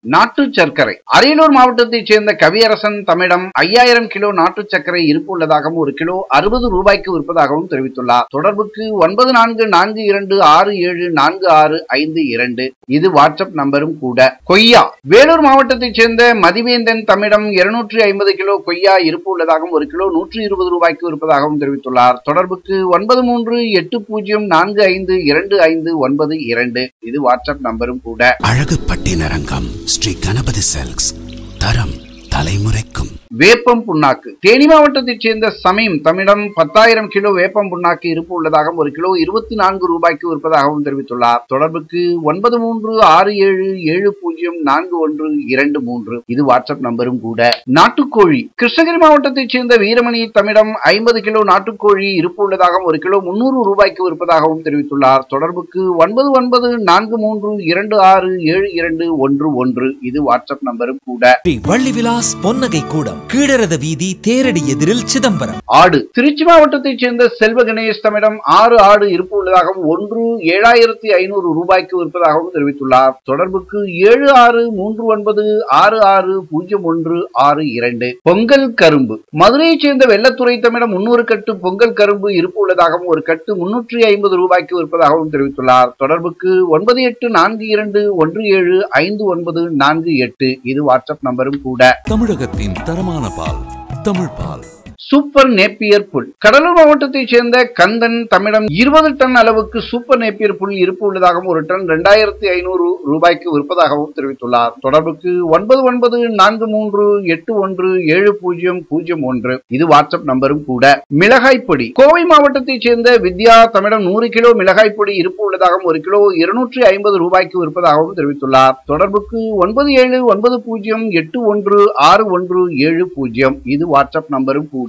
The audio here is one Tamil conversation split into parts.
நாட்டு சர்க்கரை அரியலூர் மாவட்டத்தைச் சேர்ந்த கவியரசன் தம்மிடம் ஐயாயிரம் கிலோ நாட்டு சர்க்கரை இருப்பு உள்ளதாகவும் ஒரு கிலோ அறுபது ரூபாய்க்கு விற்பதாகவும் தெரிவித்துள்ளார் தொடர்புக்கு ஒன்பது நான்கு நான்கு இரண்டு ஆறு ஏழு நான்கு ஆறு ஐந்து இரண்டு இது வாட்ஸ்அப் நம்பரும் கூட கொய்யா வேலூர் மாவட்டத்தைச் சேர்ந்த மதிவேந்தன் தம்மிடம் இருநூற்றி ஐம்பது கிலோ கொய்யா இருப்பு உள்ளதாகவும் ஒரு கிலோ நூற்றி இருபது ரூபாய்க்கு விற்பதாகவும் தெரிவித்துள்ளார் தொடர்புக்கு ஒன்பது மூன்று எட்டு பூஜ்ஜியம் நான்கு ஐந்து இரண்டு ஐந்து ஒன்பது இரண்டு இது வாட்ஸ்அப் நம்பரும் கூட அழகு பட்டினரங்கம் ஸ்ரீ கணபதி செல்க்ஸ் தரம் தலைமுறைக்கும் வேப்பம் புண்ணாக்கு தேனி மாவட்டத்தைச் சேர்ந்த சமீம் தம்மிடம் பத்தாயிரம் கிலோ வேப்பம் புண்ணாக்கு இருப்பு உள்ளதாகவும் ஒரு கிலோ இருபத்தி நான்கு ரூபாய்க்கு விற்பதாகவும் தெரிவித்துள்ளார் தொடர்புக்கு ஒன்பது மூன்று ஆறு ஏழு ஏழு பூஜ்ஜியம் நான்கு ஒன்று இரண்டு மூன்று இது வாட்ஸ்அப் நம்பரும் கூட நாட்டுக்கோழி கிருஷ்ணகிரி மாவட்டத்தைச் சேர்ந்த வீரமணி தம்மிடம் ஐம்பது கிலோ நாட்டுக்கோழி இருப்பு உள்ளதாகவும் ஒரு கிலோ முன்னூறு ரூபாய்க்கு விற்பதாகவும் தெரிவித்துள்ளார் தொடர்புக்கு ஒன்பது ஒன்பது நான்கு மூன்று இரண்டு ஆறு ஏழு இரண்டு ஒன்று ஒன்று இது வாட்ஸ்அப் நம்பரும் கூட ஸ்ரீ வள்ளி விலாஸ் பொன்னகை கூடம் கீழரத வீதி தேரடி எதிரில் சிதம்பரம் ஆடு திருச்சி மாவட்டத்தைச் சேர்ந்த செல்வ கணேஷ் தம்மிடம் ஆறு ஆடு இருப்பு உள்ளதாகவும் ஒன்று ஏழாயிரத்தி ஐநூறு ரூபாய்க்கு விற்பதாகவும் தெரிவித்துள்ளார் தொடர்புக்கு ஏழு ஆறு மூன்று ஒன்பது ஆறு ஆறு பூஜ்ஜியம் ஒன்று ஆறு இரண்டு பொங்கல் கரும்பு மதுரையைச் சேர்ந்த வெள்ளத்துறை தம்மிடம் முன்னூறு கட்டு பொங்கல் கரும்பு இருப்பு உள்ளதாகவும் ஒரு கட்டு முன்னூற்றி ஐம்பது ரூபாய்க்கு விற்பதாகவும் தெரிவித்துள்ளார் தொடர்புக்கு ஒன்பது எட்டு நான்கு இரண்டு ஒன்று ஏழு ஐந்து ஒன்பது நான்கு எட்டு இது வாட்ஸ்அப் நம்பரும் கூட தமிழகத்தின் தரமான பால் தமிழ் பால் சூப்பர் நேப்பியர் புல் கடலூர் மாவட்டத்தைச் சேர்ந்த கந்தன் தம்மிடம் இருபது டன் அளவுக்கு சூப்பர் நேப்பியர் புல் இருப்பு உள்ளதாகவும் ஒரு டன் இரண்டாயிரத்தி ஐநூறு ரூபாய்க்கு விற்பதாகவும் தெரிவித்துள்ளார் தொடர்புக்கு ஒன்பது ஒன்பது நான்கு மூன்று எட்டு ஒன்று ஏழு பூஜ்ஜியம் பூஜ்ஜியம் ஒன்று இது வாட்ஸ்அப் நம்பரும் கூட மிளகாய் பொடி கோவை மாவட்டத்தைச் சேர்ந்த வித்யா தம்மிடம் நூறு கிலோ மிளகாய் பொடி இருப்பு உள்ளதாகவும் ஒரு கிலோ இருநூற்றி ஐம்பது ரூபாய்க்கு விற்பதாகவும் தெரிவித்துள்ளார் தொடர்புக்கு ஒன்பது ஏழு ஒன்பது பூஜ்ஜியம் எட்டு ஒன்று ஆறு ஒன்று ஏழு பூஜ்ஜியம் இது வாட்ஸ்அப் நம்பரும் கூட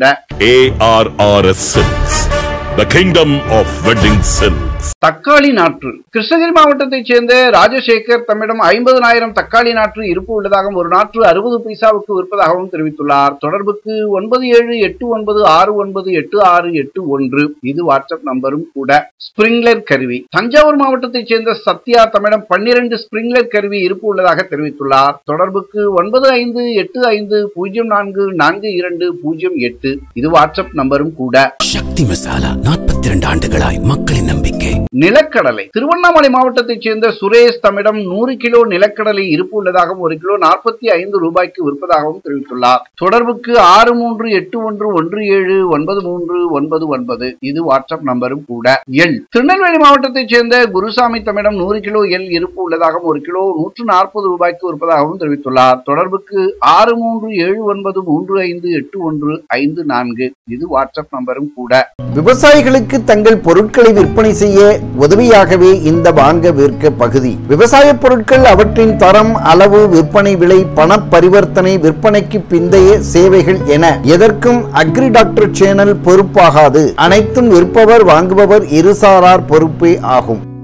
ARRS Silks, the kingdom of wedding silks. தக்காளி நாற்று கிருஷ்ணகிரி மாவட்டத்தைச் சேர்ந்த ராஜசேகர் தம்மிடம் ஐம்பதனாயிரம் தக்காளி நாற்று இருப்பு உள்ளதாகவும் ஒரு நாற்று அறுபது பைசாவுக்கு விற்பதாகவும் தெரிவித்துள்ளார் தொடர்புக்கு ஒன்பது ஏழு எட்டு ஒன்பது ஆறு ஒன்பது எட்டு ஆறு எட்டு ஒன்று இது வாட்ஸ்அப் நம்பரும் கூட ஸ்பிரிங்லர் கருவி தஞ்சாவூர் மாவட்டத்தைச் சேர்ந்த சத்யா தம்மிடம் பன்னிரண்டு ஸ்பிரிங்லர் கருவி இருப்பு உள்ளதாக தெரிவித்துள்ளார் தொடர்புக்கு ஒன்பது ஐந்து எட்டு ஐந்து பூஜ்ஜியம் நான்கு நான்கு இரண்டு பூஜ்ஜியம் எட்டு இது வாட்ஸ்அப் நம்பரும் கூட சக்தி மசாலா நாற்பத்தி இரண்டு ஆண்டுகளாய் மக்களின் நம்பிக்கை நிலக்கடலை திருவண்ணாமலை மாவட்டத்தைச் சேர்ந்த சுரேஷ் தம்மிடம் நூறு கிலோ நிலக்கடலை இருப்பு உள்ளதாகவும் ஒரு கிலோ நாற்பத்தி ஐந்து ரூபாய்க்கு விற்பதாகவும் தெரிவித்துள்ளார் தொடர்புக்கு ஆறு மூன்று எட்டு ஒன்று ஒன்று ஏழு ஒன்பது மூன்று ஒன்பது ஒன்பது இது வாட்ஸ்அப் நம்பரும் கூட எள் திருநெல்வேலி மாவட்டத்தைச் சேர்ந்த குருசாமி தம்மிடம் நூறு கிலோ எள் இருப்பு உள்ளதாகவும் ஒரு கிலோ நூற்று நாற்பது ரூபாய்க்கு விற்பதாகவும் தெரிவித்துள்ளார் தொடர்புக்கு ஆறு மூன்று ஏழு ஒன்பது மூன்று ஐந்து எட்டு ஒன்று ஐந்து நான்கு இது வாட்ஸ்அப் நம்பரும் கூட விவசாயிகளுக்கு தங்கள் பொருட்களை விற்பனை செய்ய உதவியாகவே இந்த வாங்க விற்க பகுதி விவசாய பொருட்கள் அவற்றின் தரம் அளவு விற்பனை விலை பண பரிவர்த்தனை விற்பனைக்கு பிந்தைய சேவைகள் என எதற்கும் அக்ரி டாக்டர் சேனல் பொறுப்பாகாது அனைத்தும் விற்பவர் வாங்குபவர் இருசாரார் பொறுப்பே ஆகும்